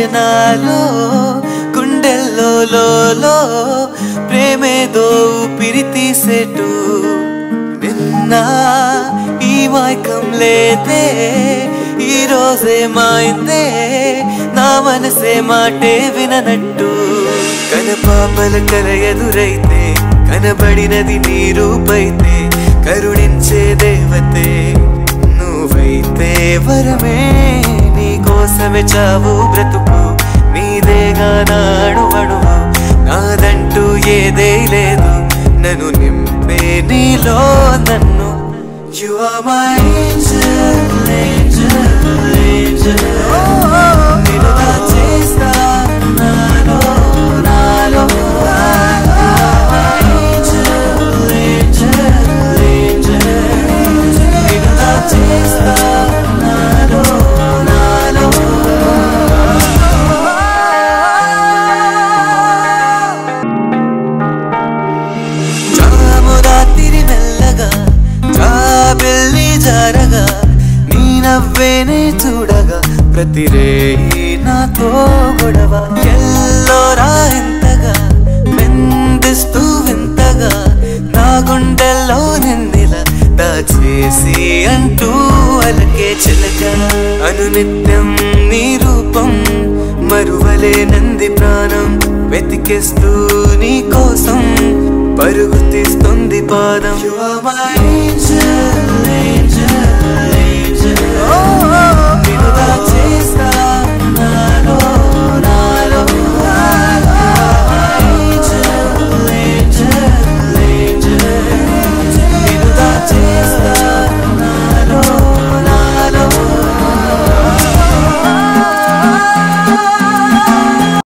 నాలో గుండెల్లో లో ప్రేమేదో ఊపిరి తీసేటు నిన్న ఈ మైకం లేదే ఈ రోజే మాయిందే నా మనసే మాటే విననట్టు కనపాపల కల ఎదురైతే కనబడినది నీ రూపైతే కరుణించే దేవతే నువ్వైతే వరమే నీ కోసమే చావు బ్రతుకు నీదేగా నాడు అణువు నాదంటూ ఏదే లేదు నన్ను నింపే నీలో నన్ను You are my angel, angel, angel నిన్ను నా చేస్తా నాలో, నాలో Angel, angel, angel నిన్ను నా చేస్తా నాలో, నాలో జామురాతిరి మెల్లగా జాబిల్లి జారగా నీ నవ్వేనే చూడగా ప్రతి రేయి నాతో గొడవ ఎల్లోరా ఎంతగా మెందిస్తూ వింతగా నా గుండెల్లో నిందిలా దాచేసి అంటూ అలకే చిలక అనునిత్యం నీ రూపం మరువలే నంది ప్రాణం వెతికేస్తూ నీ కోసం పరుగు తీస్తుంది పాదం You are my angel,